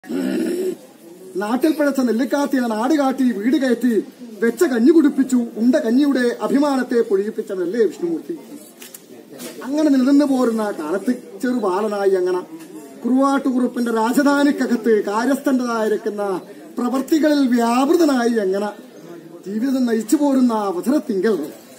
നാട്ടിൽ പിഴച്ച നെല്ലിക്കാത്തിയ നാട് കാട്ടി വീട് കയറ്റി വെച്ച കഞ്ഞി കുടിപ്പിച്ചു ഉണ്ട കഞ്ഞിയുടെ അഭിമാനത്തെ പൊഴിയിപ്പിച്ചതല്ലേ വിഷ്ണുമൂർത്തി അങ്ങനെ നിലനിന്നു പോരുന്ന കാലത്ത് ചെറുബാലനായി അങ്ങനെ കുറുവാട്ടുകുറുപ്പിന്റെ രാജധാനിക്കകത്ത് കാര്യസ്ഥന്റേതായിരിക്കുന്ന പ്രവർത്തികളിൽ വ്യാപൃതനായി എങ്ങനെ ജീവിതം നയിച്ചു പോരുന്ന അവസരത്തിങ്കൽ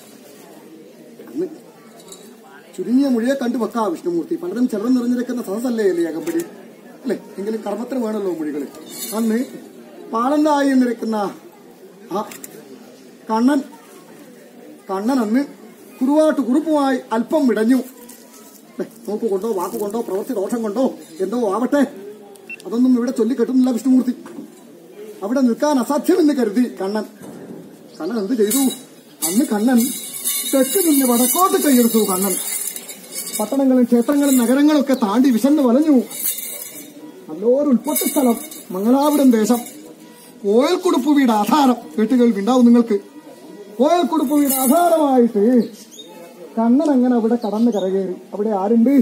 അന്ന് ചുരുങ്ങിയ മൊഴിയെ കണ്ടു വെക്കാ വിഷ്ണുമൂർത്തി പലരും ചെറുപ്പം നിറഞ്ഞിരിക്കുന്ന സദസ്സല്ലേ അല്ലേ അകമ്പടി അല്ലെ എങ്കിലും കർമ്മത്തിന് വേണമല്ലോ മൊഴികൾ അന്ന് പാളന്തായി എന്നിരിക്കുന്ന ആ കണ്ണൻ കണ്ണൻ അന്ന് കുറുവാട്ട് കുറുപ്പുമായി അല്പം വിടഞ്ഞു ദേ, നോക്കു കൊണ്ടോ വാക്കു കൊണ്ടോ പ്രവൃത്തി ദോഷം കൊണ്ടോ എന്തോ ആവട്ടെ അതൊന്നും ഇവിടെ ചൊല്ലി കെട്ടുന്നില്ല വിഷ്ണുമൂർത്തി അവിടെ നിൽക്കാൻ അസാധ്യമെന്ന് കരുതി കണ്ണൻ കണ്ണൻ എന്ത് ചെയ്തു അന്ന് കണ്ണൻ തെക്ക് നിന്ന് വടക്കോട്ട് കൈയെടുത്തു കണ്ണൻ പട്ടണങ്ങളും ക്ഷേത്രങ്ങളും നഗരങ്ങളും ഒക്കെ താണ്ടി വിശന്ന് വലഞ്ഞു നല്ലൊരു ഉൾപ്പൊട്ട സ്ഥലം മംഗലാപുരം ദേശം കോയൽക്കുടുപ്പ് വീട് ആധാരം കേട്ടുകേൾവി ഉണ്ടാവും നിങ്ങൾക്ക് കോയൽക്കുടുപ്പ് വീട് ആധാരമായിട്ട് കണ്ണൻ അങ്ങനെ അവിടെ കടന്ന് കരകയറി അവിടെ ആരുണ്ട്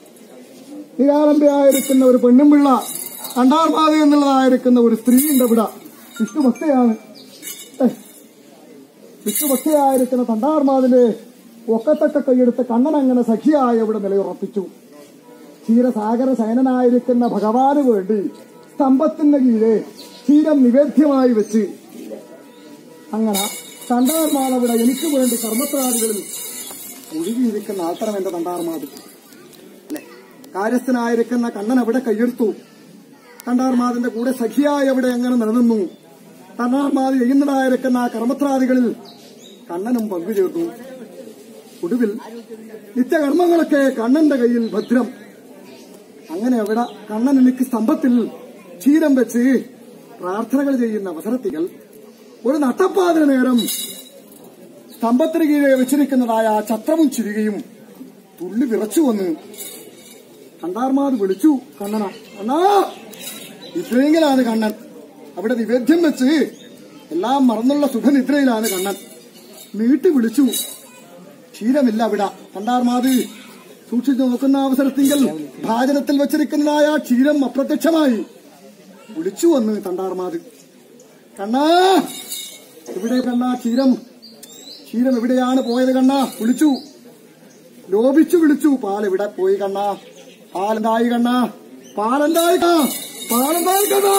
നിരാലംബയായിരിക്കുന്ന ഒരു പെണ്ണും പിള്ള കണ്ടാർമാത എന്നുള്ളതായിരിക്കുന്ന ഒരു സ്ത്രീയുണ്ട് ഇവിടെ വിഷ്ണുഭക്തയാണ് ഏ, വിഷ്ണുഭക്തയായിരിക്കുന്ന തണ്ടാർമാതില് ഒക്കത്തൊക്കെ കൈയെടുത്ത് കണ്ണൻ അങ്ങനെ സഖിയായി അവിടെ നിലയുറപ്പിച്ചു ക്ഷീരസാഗര ശയനനായിരിക്കുന്ന ഭഗവാന് വേണ്ടി സ്തംഭത്തിന്റെ കീഴെ ക്ഷീരം നിവേദ്യമായി വെച്ച് അങ്ങനെ തണ്ടാർമാൾ അവിടെ എനിക്ക് വേണ്ടി കർമ്മത്രാദികളിൽ ഒഴുകിയിരിക്കുന്ന ആൾത്തരം എന്റെ തണ്ടാർമാത് അല്ലെ കാര്യസ്ഥനായിരിക്കുന്ന കണ്ണൻ അവിടെ കൈയെടുത്തു തണ്ടാർമാതിന്റെ കൂടെ സഖിയായി അവിടെ എങ്ങനെ നിലനിന്നു തണ്ടാർമാത് ചെയ്യുന്നതായിരിക്കുന്ന ആ കർമ്മത്രാദികളിൽ കണ്ണനും പങ്കുചേർന്നു ഒടുവിൽ നിത്യകർമ്മങ്ങളൊക്കെ കണ്ണന്റെ കയ്യിൽ ഭദ്രം അങ്ങനെ അവിടെ കണ്ണൻ എനിക്ക് സ്തംഭത്തിൽ ക്ഷീരം വെച്ച് പ്രാർത്ഥനകൾ ചെയ്യുന്ന അവസരത്തികൾ ഒരു നട്ടപ്പാതിന് നേരം സ്തംഭത്തിന് കീഴെ വെച്ചിരിക്കുന്നതായ ആ ചത്രവും ചിരികയും തുള്ളി വിറച്ചു വന്ന് കണ്ടാർമാത് വിളിച്ചു കണ്ണന അണ്ണാ ഇത്രയെങ്കിലാണ് കണ്ണൻ അവിടെ നിവേദ്യം വെച്ച് എല്ലാം മറന്നുള്ള സുഖനിദ്രയിലാണ് കണ്ണൻ നീട്ടി വിളിച്ചു ക്ഷീരമില്ല അവിടെ കണ്ടാർമാത് സൂക്ഷിച്ചു നോക്കുന്ന അവസരത്തിങ്കൽ ഭാജനത്തിൽ വെച്ചിരിക്കുന്നതായ ആ ക്ഷീരം അപ്രത്യക്ഷമായി വിളിച്ചു വന്ന് കണ്ടാർമാത് കണ്ണാ എവിടെ കണ്ണാ ക്ഷീരം ക്ഷീരം എവിടെയാണ് പോയത് കണ്ണാ വിളിച്ചു ലോപിച്ചു വിളിച്ചു പാൽ എവിടെ പോയി കണ്ണാ പാലെന്തായി കണ്ണാ പാലെന്തായി കണ്ണാ പാലെന്തായി കണ്ണാ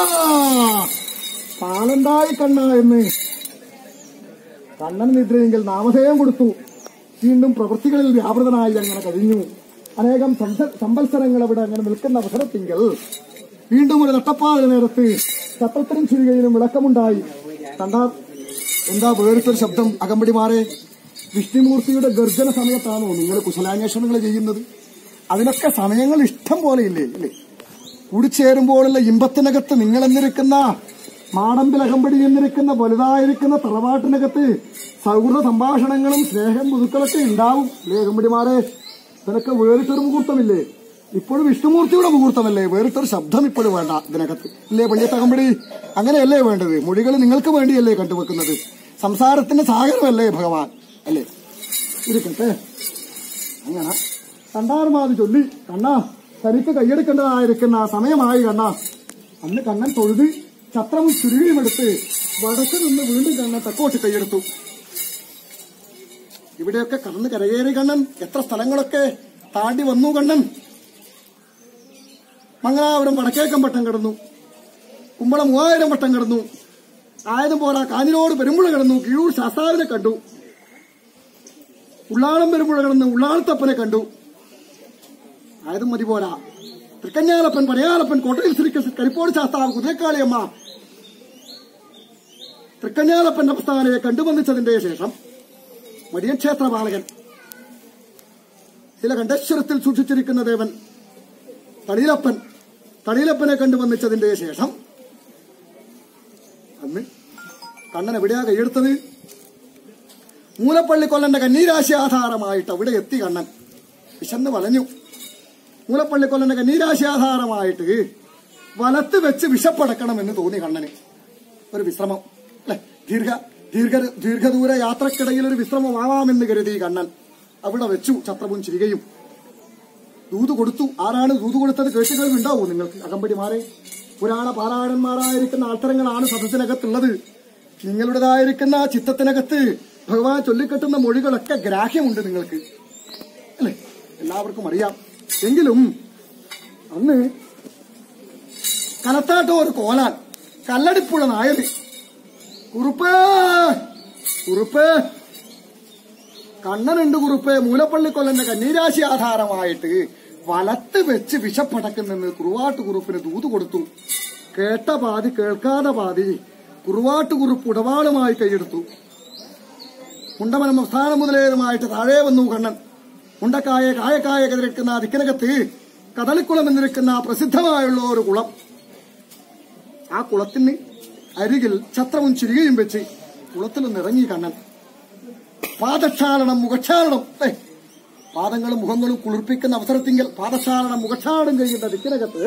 പാലെന്തായി കണ്ണാ എന്ന് കണ്ണൻ നിദ്രയെങ്കിൽ നാമധേയം കൊടുത്തു വീണ്ടും പ്രവൃത്തികളിൽ വ്യാപൃതനായി അങ്ങനെ കഴിഞ്ഞു അനേകം സംസ- സംവത്സരങ്ങൾ അവിടെ അങ്ങനെ നിൽക്കുന്ന അവസരത്തിങ്കൽ വീണ്ടും ഒരു നട്ടപ്പാത നേരത്ത് ചത്രത്തിനും ചുരുകയിലും വിളക്കമുണ്ടായി കണ്ടാ എന്താ വേറിട്ടൊരു ശബ്ദം അകമ്പടിമാരെ വിഷ്ണുമൂർത്തിയുടെ ഗർജന സമയത്താണോ നിങ്ങൾ കുശലാന്വേഷണങ്ങൾ ചെയ്യുന്നത് അതിനൊക്കെ സമയങ്ങൾ ഇഷ്ടം പോലെ ഇല്ലേ ഇല്ലേ കൂടിച്ചേരുമ്പോഴുള്ള ഇമ്പത്തിനകത്ത് നിങ്ങൾ എന്നിരിക്കുന്ന മാടമ്പിൽ അകമ്പടി എന്നിരിക്കുന്ന വലുതായിരിക്കുന്ന തറവാട്ടിനകത്ത് സൗഹൃദ സംഭാഷണങ്ങളും സ്നേഹം പുതുക്കളൊക്കെ ഉണ്ടാവും അല്ലേ അകമ്പടിമാരെ ഇതിനൊക്കെ വേറിട്ടൊരു മുഹൂർത്തമില്ലേ ഇപ്പോഴും വിഷ്ണുമൂർത്തിയുടെ മുഹൂർത്തമല്ലേ വേറിട്ടൊരു ശബ്ദം ഇപ്പോഴും വേണ്ട ഇതിനകത്ത് ഇല്ലേ പള്ളിയത്ത് അകമ്പടി അങ്ങനെയല്ലേ വേണ്ടത് മൊഴികൾ നിങ്ങൾക്ക് വേണ്ടിയല്ലേ കണ്ടുവെക്കുന്നത് സംസാരത്തിന്റെ സാഗരമല്ലേ ഭഗവാൻ അല്ലേ ഇരിക്കട്ടെ അങ്ങനെ കണ്ടാർമാത് ചൊല്ലി കണ്ണാ തനിക്ക് കൈയെടുക്കേണ്ടതായിരിക്കുന്ന സമയമായി കണ്ണാ അന്ന് കണ്ണൻ തൊഴുത് ചത്രവും ചുരുകിയും എടുത്ത് വടക്ക് നിന്ന് വീണ്ടും കണ്ണൻ തെക്കോട്ട് കൈയെടുത്തു ഇവിടെയൊക്കെ കടന്ന് കരകയറി കണ്ണൻ എത്ര സ്ഥലങ്ങളൊക്കെ താണ്ടി വന്നു കണ്ണൻ മംഗലാപുരം വടക്കേക്കം വട്ടം കിടന്നു കുമ്പളം മൂവായിരം വട്ടം കിടന്നു ആയതും പോരാ കാഞ്ഞിരോട് പെരുമ്പുഴ കിടന്നു കീഴൂർ ശാസ്താവിനെ കണ്ടു ഉള്ളാളം പെരുമ്പുഴ കിടന്ന് ഉള്ളാളത്തപ്പനെ കണ്ടു ആയതും മതി പോരാ തൃക്കഞ്ഞാലപ്പൻ പനയാലപ്പൻ കോട്ടയിൽ ശ്രീ കരിപ്പോട് ശാസ്താവ് കുതിരക്കാളിയമ്മ തൃക്കഞ്ഞാലപ്പന്റെ പ്രസ്ഥാനയെ കണ്ടുവന്നിച്ചതിന്റെ ശേഷം മടിയൻ ക്ഷേത്രപാലകൻ ചില കണ്ടേശ്വരത്തിൽ സൂക്ഷിച്ചിരിക്കുന്ന ദേവൻ തളിയിലപ്പൻ തളിയിലപ്പനെ കണ്ടുവന്നിച്ചതിന്റെ ശേഷം അന്ന് കണ്ണൻ എവിടെയാ കൈയെടുത്തത് മൂലപ്പള്ളി കൊല്ലന്റെ കന്നീരാശി ആധാരമായിട്ട് അവിടെ എത്തി കണ്ണൻ വിശന്ന് വലഞ്ഞു മൂലപ്പള്ളി കൊല്ലന്റെ കന്നീരാശി ആധാരമായിട്ട് വലത്ത് വെച്ച് വിശപ്പടക്കണമെന്ന് തോന്നി കണ്ണന് ഒരു വിശ്രമം അല്ലെ ദീർഘ ദീർഘ ദീർഘദൂര യാത്രക്കിടയിൽ ഒരു വിശ്രമമാവാമെന്ന് കരുതി കണ്ണൻ അവിടെ വെച്ചു ചത്രവും ചിരികയും ദൂത് കൊടുത്തു ആരാണ് ദൂത് കൊടുത്തത് കേട്ടുകേൾവി ഉണ്ടാവോ നിങ്ങൾക്ക് അകമ്പടിമാരെ പുരാണ പാരായണന്മാരായിരിക്കുന്ന ആൾത്തരങ്ങളാണ് സദസ്സിനകത്തുള്ളത് നിങ്ങളുടേതായിരിക്കുന്ന ആ ചിത്തത്തിനകത്ത് ഭഗവാൻ ചൊല്ലിക്കെട്ടുന്ന മൊഴികളൊക്കെ ഗ്രാഹ്യമുണ്ട് നിങ്ങൾക്ക് അല്ലേ എല്ലാവർക്കും അറിയാം എങ്കിലും അന്ന് കനത്താട്ടോ ഒരു കോലാൻ കല്ലടിപ്പുള്ള നായര് കുറുപ്പ് കുറുപ്പ് കണ്ണനുണ്ട് കുറുപ്പ് മൂലപ്പള്ളിക്കൊല്ലന്റെ കന്നീരാശി ആധാരമായിട്ട് വലത്ത് വെച്ച് വിഷപ്പടക്കുന്നെന്ന് കുറുവാട്ട് കുറുപ്പിന് ദൂത് കൊടുത്തു കേട്ട പാതി കേൾക്കാതെ പാതി കുറുവാട്ട് കുറുപ്പ് ഉടവാളുമായി കൈയെടുത്തു മുണ്ടമനം സംസ്ഥാനം മുതലേതുമായിട്ട് താഴെ വന്നു കണ്ണൻ മുണ്ടക്കായ കായക്കായ കതിരിക്കുന്ന ദിക്കിനകത്ത് കദളിക്കുളം എന്നിരിക്കുന്ന പ്രസിദ്ധമായുള്ള ഒരു കുളം ആ കുളത്തിന് അരികിൽ ഛത്രവും ചിരികയും വെച്ച് കുളത്തിൽ നിറങ്ങി കണ്ണൻ പാദക്ഷാലനം മുഖക്ഷാലനം ഏ, പാദങ്ങളും മുഖങ്ങളും കുളിർപ്പിക്കുന്ന അവസരത്തിങ്കൽ പാദക്ഷാലനം മുഖക്ഷാലനം കഴിയുന്ന ദിക്കിനകത്ത്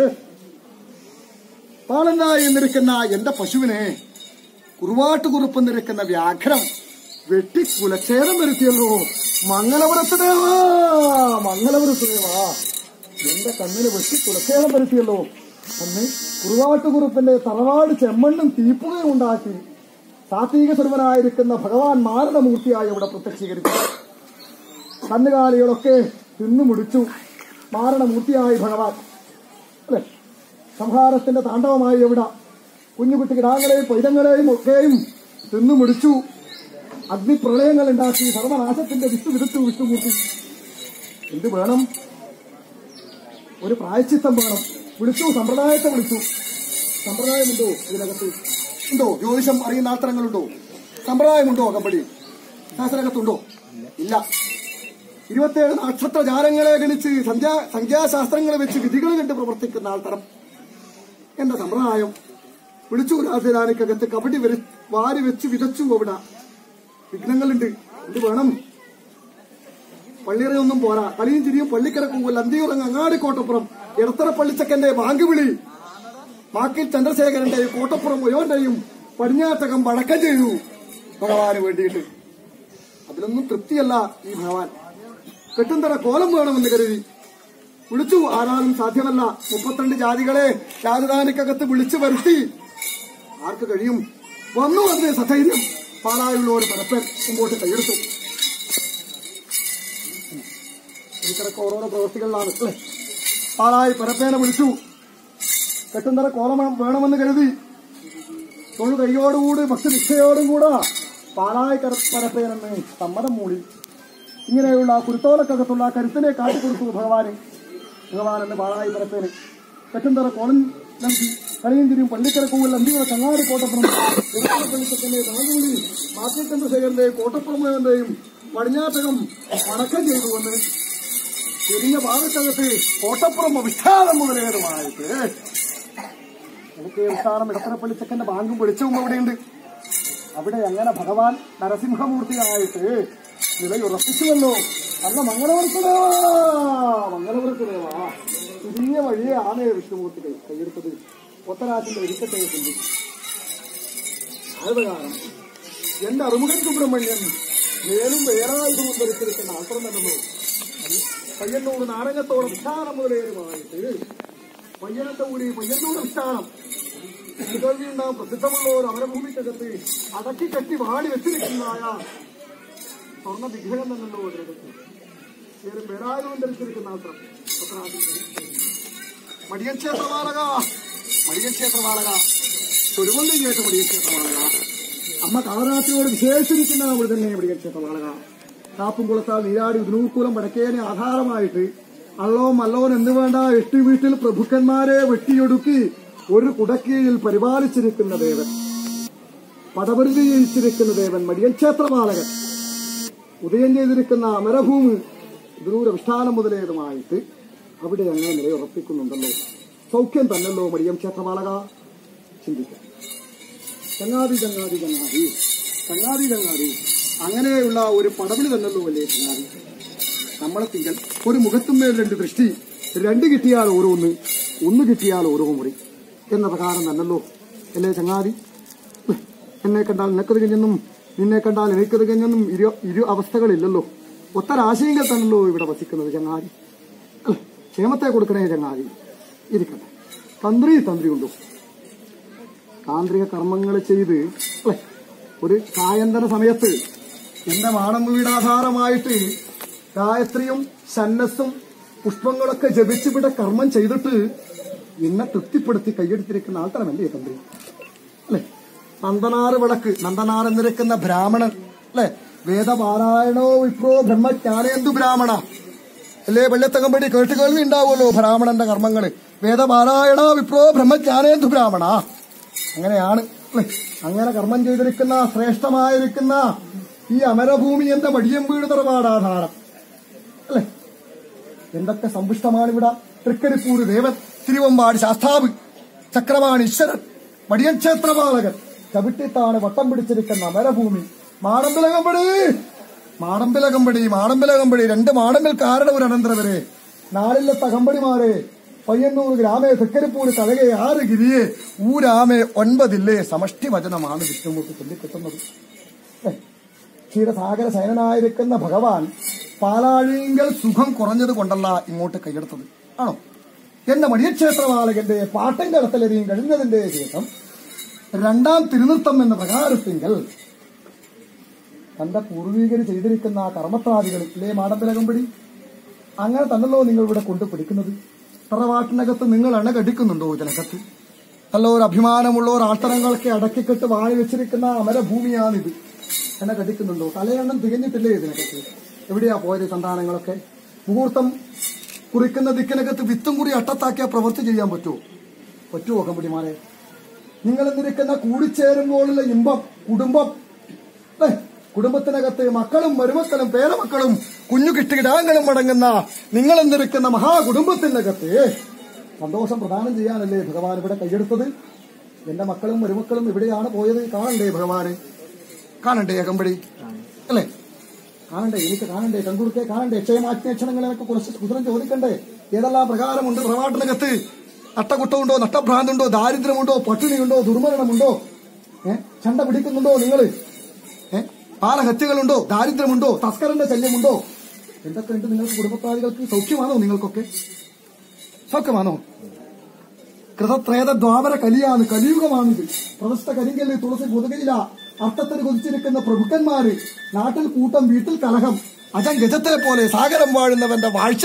പാളന്തായി എന്നിരിക്കുന്ന എന്റെ പശുവിനെ കുറുവാട്ട് കുറുപ്പ് നിരക്കുന്ന വ്യാഘ്രം വെട്ടി കുലച്ഛേദം വരുത്തിയല്ലോ മംഗളപുരത്ത് ദേവാ മംഗളപുരത്ത് ദേവാ എന്റെ കണ്ണിന് വെട്ടി കുലച്ഛേദം വരുത്തിയല്ലോ അന്ന് കുറുവാട്ട് കുറുപ്പിന്റെ തറവാട് ചെമ്മണ്ണും തീപ്പുകയും ഉണ്ടാക്കി സാത്വിക സ്വരൂപനായിരിക്കുന്ന ഭഗവാൻ മാരണമൂർത്തിയായി ഇവിടെ പ്രത്യക്ഷീകരിച്ചു കന്നുകാലികളൊക്കെ തിന്നു മുടിച്ചു മാരണമൂർത്തിയായി ഭഗവാൻ അല്ലെ സംഹാരത്തിന്റെ താണ്ഡവമായി എവിടെ കുഞ്ഞുകുട്ടി കിടാങ്ങളെയും പൈതങ്ങളെയും ഒക്കെയും തിന്നു മുടിച്ചു അഗ്നിപ്രളയങ്ങൾ ഉണ്ടാക്കി സർവനാശത്തിന്റെ വിത്ത് വിതച്ചു വിഷ്ണുമൂർത്തി എന്ത് വേണം ഒരു പ്രായച്ചിത്തം വേണം വിളിച്ചു സമ്പ്രദായത്തെ വിളിച്ചു സമ്പ്രദായമുണ്ടോ ഇതിനകത്ത് ഉണ്ടോ ജ്യോതിഷം അറിയുന്ന ആത്തരങ്ങളുണ്ടോ സമ്പ്രദായമുണ്ടോ കമ്പടി ശാസ്ത്രകത്തുണ്ടോ ഇല്ല ഇരുപത്തിയേഴ് നക്ഷത്ര ജാലങ്ങളെ ഗണിച്ച് സംഖ്യാ സംഖ്യാശാസ്ത്രങ്ങൾ വെച്ച് വിധികൾ കണ്ട് പ്രവർത്തിക്കുന്ന ആൾത്തരം എന്റെ സമ്പ്രദായം വിളിച്ചു രാജധാനിക്കകത്ത് കബഡി വരി വാരി വെച്ച് വിതച്ചു അവിടെ വിഘ്നങ്ങളുണ്ട് എന്ത് വേണം പള്ളിയറയൊന്നും പോരാ കളിയും ചിരിയും പള്ളിക്കിടക്കുമ്പോൾ അന്തിയുറങ്ങ് അങ്ങാടി കോട്ടപ്പുറം ഇടത്തറ പള്ളിച്ചക്കന്റെ ബാങ്ക് വിളി മാക്കിൽ ചന്ദ്രശേഖരന്റെ കോട്ടപ്പുറം ഒയോന്റെയും പടിഞ്ഞാറ്റകം വടക്കം ചെയ്തു ഭഗവാന് വേണ്ടിയിട്ട് അതിലൊന്നും തൃപ്തിയല്ല ഈ ഭഗവാൻ കെട്ടുന്തറ കോലം വേണമെന്ന് കരുതി വിളിച്ചു ആരാനും സാധ്യമല്ല മുപ്പത്തിരണ്ട് ജാതികളെ രാജധാനിക്കകത്ത് വിളിച്ചു വരുത്തി ആർക്ക് കഴിയും വന്നു വന്ന് സധൈര്യം പാലായുള്ള ഒരു പരപ്പൻ മുമ്പോട്ട് കൈയെടുത്തു എനിക്കിടക്ക് ഓരോരോ പ്രവൃത്തികളിലാണ് അല്ലേ പാലായി പരപ്പേനെ വിളിച്ചു കെട്ടുന്തറ കോലം വേണമെന്ന് കരുതി തൊഴു കൈയോടുകൂടി ഭക്തിനിഷ്ഠയോടും കൂടെ പാലായി കര- പരപ്പേനെന്ന് സമ്മതം മൂടി ഇങ്ങനെയുള്ള കുരുത്തോലക്കകത്തുള്ള ആ കരുത്തിനെ കാട്ടിക്കൊടുത്തു ഭഗവാന് ഭഗവാൻ എന്ന് പാലായി പരപ്പേന് കെട്ടുന്തറ കോലം നൽകി കളിയഞ്ചിരിയും പള്ളിക്കരക്കൂവിൽ അന്തിയുടെ ചങ്ങാടി കോട്ടപ്പുറം പള്ളിക്കത്തിന്റെ താങ്ങുവിളി മാറ്റി ചന്ദ്രശേഖരന്റെ കോട്ടപ്പുറമേന്റെയും പടിഞ്ഞാറ്റകം വണക്കം ചെയ്തു എന്ന് ചെറിയ ഭാഗത്തകത്ത് കോട്ടപ്പുറം വിഷ്ഠാനം മുതലേതുമായിട്ട് എനിക്ക് വിഷ്ഠാനം ഇടത്തരപ്പള്ളി ചെക്കന്റെ ബാങ്കും വെളിച്ചവും അവിടെയുണ്ട് അവിടെ അങ്ങനെ ഭഗവാൻ നരസിംഹമൂർത്തിയായിട്ട് നിലയുറപ്പിച്ചുവല്ലോ അല്ല മംഗളവർക്കുദേവാ മംഗളവർക്കുദേവാ ചുരുങ്ങിയ വഴിയെ ആനയെ വിഷ്ണുമൂർത്തി കൈ കൈയെടുത്തത് ഒത്തരാശിന്റെ ഒരുക്കത്തെ ചിന്തി ആയതുകാരണം എന്റെ അറുമുഖൻ സുബ്രഹ്മണ്യൻ മേലും വേറായുധവും ധരിച്ചിരിക്കുന്ന ആശ്രം തന്നല്ലോ പയ്യന്നൂർ നാരകത്തോടെ വിഷ്ഠാനം മുതലേതുമായിട്ട് പയ്യനത്തെ കൂടി പയ്യന്നൂർ വിഷ്ഠാനം ഉണ്ടാവും പ്രസിദ്ധമുള്ള ഒരു അമരഭൂമിക്കകത്ത് അടക്കി കെട്ടി വാടി വെച്ചിരിക്കുന്നതായ സ്വർണ്ണ വിഗ്രഹം തന്നല്ലോ ഒരിടത്ത് പേര് വേറായുധവും ധരിച്ചിരിക്കുന്ന ആശ്രം മടിയൻ ക്ഷേത്രമാലക മടിയൻ ക്ഷേത്രമാലക ചുരുവന്തും കേട്ട മടിയൻ ക്ഷേത്രമാലക അമ്മ കാവനാത്തിനോട് വിശേഷിച്ചിരിക്കുന്ന അവിടെ തന്നെ മടിയൻ ക്ഷേത്രമാലക കാപ്പും കുളത്താൽ നീരാടി ഉദിനൂർക്കൂലം വടക്കേനെ ആധാരമായിട്ട് അള്ളവും അല്ലവും എന്ന് വേണ്ട എട്ട് വീട്ടിൽ പ്രഭുക്കന്മാരെ വെട്ടിയൊടുക്കി ഒരു കുടക്കീഴിൽ പരിപാലിച്ചിരിക്കുന്ന ദേവൻ പടപരിധി ചെയ്യിച്ചിരിക്കുന്ന ദേവൻ മടിയൻ ക്ഷേത്രപാലകൻ ഉദയം ചെയ്തിരിക്കുന്ന അമരഭൂമി ദൂര വിഷ്ഠാനം മുതലേതുമായിട്ട് അവിടെ അങ്ങനെ നിലയുറപ്പിക്കുന്നുണ്ടല്ലോ സൗഖ്യം തന്നല്ലോ മടിയം ക്ഷേത്രപാലക ചിന്തിക്കാം ചങ്ങാതി ചങ്ങാതി ചങ്ങാതി ചങ്ങാതി ചങ്ങാതി അങ്ങനെയുള്ള ഒരു പടവിളി തന്നല്ലോ അല്ലേ ചങ്ങാതി നമ്മളെ തിങ്കൾ ഒരു മുഖത്തുമേൽ രണ്ട് ദൃഷ്ടി രണ്ട് കിട്ടിയാൽ ഓരോന്ന് ഒന്ന് കിട്ടിയാൽ ഓരോ മുറി എന്ന പ്രകാരം തന്നല്ലോ അല്ലേ ചങ്ങാതി എന്നെ കണ്ടാൽ നിനക്കത് കഴിഞ്ഞെന്നും നിന്നെ കണ്ടാൽ എനിക്കത് കഴിഞ്ഞെന്നും ഇരു ഇരു അവസ്ഥകളില്ലല്ലോ ഒത്തരാശയങ്ങൾ തന്നല്ലോ ഇവിടെ വസിക്കുന്നത് ചങ്ങാതി അല്ലേ ക്ഷേമത്തെ കൊടുക്കണേ ചങ്ങാതി ഇരിക്കട്ടെ തന്ത്രി തന്ത്രി ഉണ്ടോ താന്ത്രിക കർമ്മങ്ങൾ ചെയ്ത് അല്ലേ ഒരു സായന്തന സമയത്ത് എന്റെ മാടം വീടാധാരമായിട്ട് ഗായത്രിയും സന്നസും പുഷ്പങ്ങളൊക്കെ ജപിച്ചിവിടെ കർമ്മം ചെയ്തിട്ട് എന്നെ തൃപ്തിപ്പെടുത്തി കൈയെടുത്തിരിക്കുന്ന ആൾക്കാരമല്ലേ തന്ത്രി അല്ലെ നന്ദനാറ് വിളക്ക് നന്ദനാർ എന്നിരിക്കുന്ന ബ്രാഹ്മണൻ അല്ലെ വേദപാരായണോ വിപ്രോ ബ്രഹ്മജ്ഞാനേന്ദു ബ്രാഹ്മണ അല്ലേ വെള്ളത്തകമ്പടി കേട്ട് കേൾവി ഉണ്ടാവുമല്ലോ ബ്രാഹ്മണന്റെ കർമ്മങ്ങള് വേദപാരായണ വിപ്രോ ബ്രഹ്മജ്ഞാനേന്ദു ബ്രാഹ്മണ അങ്ങനെയാണ് അല്ലെ അങ്ങനെ കർമ്മം ചെയ്തിരിക്കുന്ന ശ്രേഷ്ഠമായിരിക്കുന്ന ഈ അമരഭൂമി എന്റെ മടിയം വീട് തറവാടാധാരം അല്ലെ എന്തൊക്കെ സമ്പുഷ്ടമാണ് ഇവിടെ തൃക്കരിപ്പൂര് ദേവൻ തിരുവമ്പാടി ശാസ്താവ് ചക്രവാണി ഈശ്വരൻ മടിയൻ ക്ഷേത്രപാലകൻ ചവിട്ടിത്താണ് വട്ടം പിടിച്ചിരിക്കുന്ന അമരഭൂമി മാടമ്പിലകമ്പടി മാടമ്പിലകമ്പടി മാടമ്പിലകമ്പടി രണ്ട് മാടമ്പിൽക്കാരുടെ ഒരു അനന്തരവരെ നാളില്ലത്ത കമ്പടിമാരെ പയ്യന്നൂർ ഗ്രാമേ തൃക്കരിപ്പൂര് കഴകെ ആറ് ഗിരിയെ ഊരാമേ ഒൻപതില്ലേ സമഷ്ടി വചനമാണ് വിഷ്ണുമൂർത്തി ചൊല്ലിക്കിട്ടുന്നത് ഏ, ക്ഷീരസാഗര ശയനനായിരിക്കുന്ന ഭഗവാൻ പാലാഴിങ്കൽ സുഖം കുറഞ്ഞത് കൊണ്ടല്ല ഇങ്ങോട്ട് കൈയെടുത്തത് ആണോ എന്റെ മടിയക്ഷേത്രപാലകന്റെ പാട്ടം കടത്തലരിയും കഴിഞ്ഞതിന്റെ ശേഷം രണ്ടാം തിരുനൃത്തം എന്ന പ്രകാരത്തിങ്കൽ തന്റെ പൂർവീകർ ചെയ്തിരിക്കുന്ന ആ കർമ്മത്രാദികൾ ഇല്ലേ മാടമ്പിലകമ്പടി അങ്ങനെ തന്നല്ലോ നിങ്ങൾ ഇവിടെ കൊണ്ടു പിടിക്കുന്നത് തറവാട്ടിനകത്ത് നിങ്ങൾ അണ കടിക്കുന്നുണ്ടോ ഇതിനകത്ത് നല്ല ഒരു അഭിമാനമുള്ള ഒരു ആട്ടനങ്ങളൊക്കെ അടക്കിക്കെട്ട് വാഴി വെച്ചിരിക്കുന്ന അമരഭൂമിയാണിത് എന്നെ കടിക്കുന്നുണ്ടോ തലയെണ്ണം തികഞ്ഞിട്ടില്ലേ ഇതിനകത്ത് എവിടെയാ പോയത് സന്താനങ്ങളൊക്കെ മുഹൂർത്തം കുറിക്കുന്ന ദിക്കിനകത്ത് വിത്തും കുറി അട്ടത്താക്കിയാൽ പ്രവൃത്തി ചെയ്യാൻ പറ്റുമോ പറ്റുമോ കമ്പടിമാരെ നിങ്ങൾ എന്നിരിക്കുന്ന കൂടിച്ചേരുമ്പോഴുള്ള ഇമ്പം കുടുംബം ഏ, കുടുംബത്തിനകത്ത് മക്കളും മരുമക്കളും പേരമക്കളും കുഞ്ഞു കിട്ടിയിടാങ്ങളും അടങ്ങുന്ന നിങ്ങൾ എന്നിരിക്കുന്ന മഹാകുടുംബത്തിനകത്ത് സന്തോഷം പ്രദാനം ചെയ്യാനല്ലേ ഭഗവാൻ ഇവിടെ കൈയെടുത്തത് എന്റെ മക്കളും മരുമക്കളും ഇവിടെയാണ് പോയത് കാണണ്ടേ ഭഗവാന് കാണണ്ടേ അകമ്പടി അല്ലേ കാണണ്ടേ എനിക്ക് കാണണ്ടേ കൺകുടുക്കെ കാണണ്ടേ ക്ഷയമാജ്ഞേക്ഷണങ്ങളെയൊക്കെ കുറച്ച് കുതിരം ചോദിക്കണ്ടേ ഏതെല്ലാം പ്രകാരമുണ്ട് പ്രവാട്ടിനകത്ത് അട്ടകുട്ടമുണ്ടോ നഷ്ടഭ്രാന്തുണ്ടോ ദാരിദ്ര്യമുണ്ടോ പട്ടിണിയുണ്ടോ ദുർമരണമുണ്ടോ ഏഹ് ചണ്ട പിടിക്കുന്നുണ്ടോ നിങ്ങൾ ഏഹ് പാലഹത്യകളുണ്ടോ ദാരിദ്ര്യമുണ്ടോ തസ്കരന്റെ ശല്യമുണ്ടോ എന്തൊക്കെ ഉണ്ട് നിങ്ങൾക്ക് കുടുംബത്താദികൾക്ക് സൗഖ്യമാണോ നിങ്ങൾക്കൊക്കെ സൗഖ്യമാണോ കൃതത്രേത ദ്വാപര കലിയാണ് കലിയുഗമാണിത് പ്രദസ്ഥ കരിങ്കല്ല് തുളസി പുതുകയില അർത്ഥത്തിന് കൊതിച്ചിരിക്കുന്ന പ്രഭുക്കന്മാര് നാട്ടിൽ കൂട്ടം വീട്ടിൽ കലഹം അജൻ ഗജത്തെ പോലെ സാഗരം വാഴുന്നവന്റെ വാഴ്ച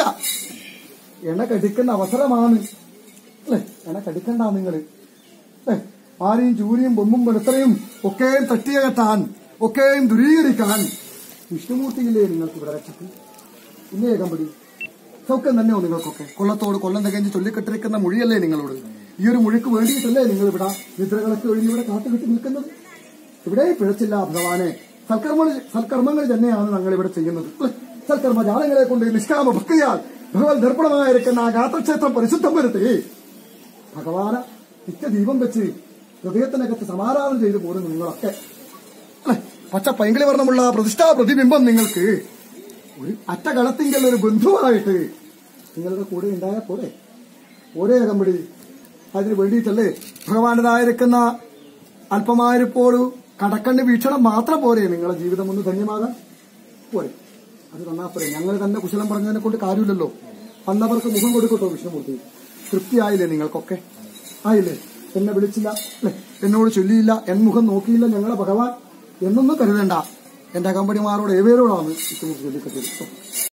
എണ കടിക്കുന്ന അവസരമാണ് അല്ലേ എണ കടിക്കണ്ട നിങ്ങള് അല്ലേ ആരെയും ചൂരിയും ബൊമ്പും വെളുത്തറയും ഒക്കെയും തട്ടിയകറ്റാൻ ഒക്കെയും ദുരീകരിക്കാൻ വിഷ്ണുമൂർത്തിയില്ലേ നിങ്ങൾക്ക് ഇവിടെ രക്ഷക്ക് ഇല്ലേ കമ്പടി സൗഖ്യം തന്നെയോ നിങ്ങൾക്കൊക്കെ കൊല്ലത്തോട് കൊല്ലം തികഞ്ഞ് ചൊല്ലിക്കെട്ടിരിക്കുന്ന മൊഴിയല്ലേ നിങ്ങളോട് ഈ ഒരു മൊഴിക്ക് വേണ്ടിയിട്ടല്ലേ നിങ്ങൾ ഇവിടെ നിദ്രകളൊക്കെ ഒഴിഞ്ഞ് ഇവിടെ കാത്തുകിട്ടി നിൽക്കുന്നത് ഇവിടെ പിഴച്ചില്ല ഭഗവാനെ സൽക്കർമ്മ സൽക്കർമ്മങ്ങൾ തന്നെയാണ് ഞങ്ങൾ ഇവിടെ ചെയ്യുന്നത് അല്ലേ? സൽക്കർമ്മജാലങ്ങളെ കൊണ്ട് നിഷ്കാമ ഭക്തിയാൽ ഭഗവാൻ ദർപ്പണമായിരിക്കുന്ന ആ ഗാത്രക്ഷേത്രം പരിശുദ്ധം വരുത്തി ഭഗവാന നിത്യദീപം വെച്ച് ഹൃദയത്തിനകത്ത് സമാരാധന ചെയ്തു പോരും നിങ്ങളൊക്കെ അല്ലേ? പച്ച പൈങ്കിളി വർണ്ണമുള്ള പ്രതിഷ്ഠാ പ്രതിബിംബം നിങ്ങൾക്ക് ഒരു അറ്റകളത്തിങ്കൽ ഒരു ബന്ധുവായിട്ട് നിങ്ങളുടെ കൂടെ ഉണ്ടായാൽ പോരെ പോരെ കമ്പടി അതിന് വേണ്ടിയിട്ടല്ലേ ഭഗവാന്റേതായിരിക്കുന്ന അല്പമായിരിപ്പോഴു കടക്കണ്ട് വീക്ഷണം മാത്രം പോരെ നിങ്ങളുടെ ജീവിതം ഒന്ന് ധന്യമാകാൻ പോരെ അത് തന്നാ പോരെ ഞങ്ങൾ തന്നെ കുശലം പറഞ്ഞതിനെ കൊണ്ട് കാര്യമില്ലല്ലോ വന്നവർക്ക് മുഖം കൊടുക്കട്ടോ വിഷ്ണുമൂർത്തി തൃപ്തിയായില്ലേ നിങ്ങൾക്കൊക്കെ ആയില്ലേ എന്നെ വിളിച്ചില്ല അല്ലെ എന്നോട് ചൊല്ലിയില്ല എൻ മുഖം നോക്കിയില്ല ഞങ്ങളെ ഭഗവാൻ എന്നൊന്നും കരുതണ്ട എന്റെ കമ്പനിമാരോട് ഏവേരോടാണ് വിഷ്ണുമൂർത്തി ചൊല്ലിക്കട്ടെ